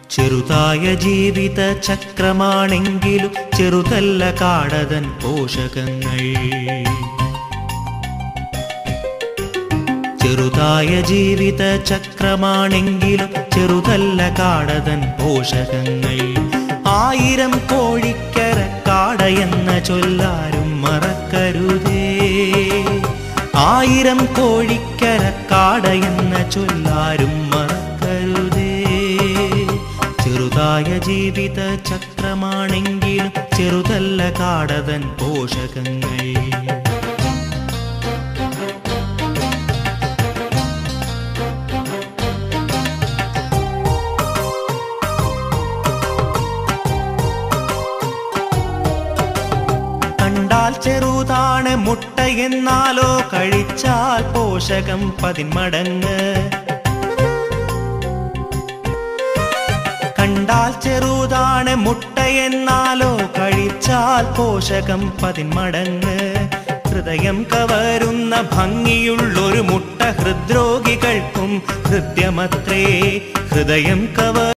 ചെറുതായ ജീവിത ചക്രമാണെങ്കിലും ചെറുതല്ല കാടതൻ പോഷകങ്ങൾ ചെറുതായ ജീവിത ചക്രമാണെങ്കിലും ചെറുതല്ല കാടതൻ പോഷകങ്ങൾ ആയിരം കോഴിക്കര കാടയെന്ന ചൊല്ലാരും മറക്കരുതേ ആയിരം കോഴിക്കര കാടയെന്ന ചൊല്ലാരും മറക്കരുതേ ചെറുതായ ജീവിത ചക്രമാണെങ്കിലും ചെറുതല്ല കാടതൻ പോഷകങ്ങൾ കണ്ടാൽ ചെറുതാണ് മുട്ട എന്നാലോ കഴിച്ചാൽ പോഷകം പതിന്മടങ്ങ് കണ്ടാൽ ചെറുതാണ് മുട്ട എന്നാലോ കഴിച്ചാൽ പോഷകം പതിന്മടങ്ങ് ഹൃദയം കവരുന്ന ഭംഗിയുള്ളൊരു മുട്ട ഹൃദ്രോഗികൾക്കും ഹൃദ്യമത്രേ ഹൃദയം കവ